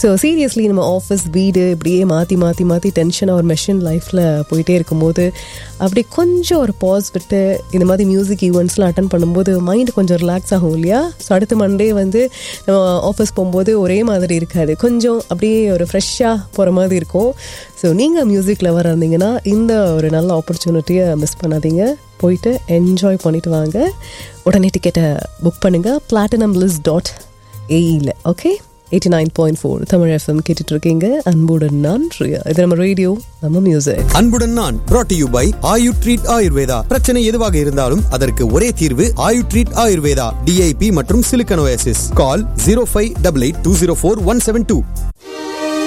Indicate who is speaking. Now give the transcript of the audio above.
Speaker 1: so seriously நம்ம office வீடு இப்படியே மாற்றி மாற்றி மாற்றி டென்ஷனாக ஒரு மெஷின் லைஃப்பில் போயிட்டே இருக்கும்போது அப்படி கொஞ்சம் ஒரு பாஸ் விட்டு இந்த மாதிரி மியூசிக் ஈவெண்ட்ஸ்லாம் அட்டன் பண்ணும்போது மைண்ட் கொஞ்சம் ரிலாக்ஸ் ஆகும் இல்லையா ஸோ அடுத்த மண்டே வந்து நம்ம ஆஃபீஸ் போகும்போது ஒரே மாதிரி இருக்காது கொஞ்சம் அப்படியே ஒரு ஃப்ரெஷ்ஷாக போகிற மாதிரி இருக்கும் ஸோ நீங்கள் மியூசிக் லவர் இருந்தீங்கன்னா இந்த ஒரு நல்ல ஆப்பர்ச்சுனிட்டியை மிஸ் பண்ணாதீங்க போயிட்டு என்ஜாய் பண்ணிட்டு வாங்க உடனே டிக்கெட்டை புக் பண்ணுங்கள் பிளாட்டினம் லிஸ் டாட் ஏஇயில் okay eighty nine point four Tamil FM கேட்டுட்டு இருக்கீங்க அன்புடன் நான் ரியா இது நம்ம ரேடியோ நம்ம மியூசிக்
Speaker 2: அன்புடன் நான் brought to you by Ayu treat Ayurveda பிரச்சனை எதுவாக இருந்தாலும் அதற்கு ஒரே தீர்வு ஆயு ட்ரீட் ஆயுர்வேதா டிஐபி மற்றும் சிலிக்கனோசிஸ் call zero five double eight two zero four one seven two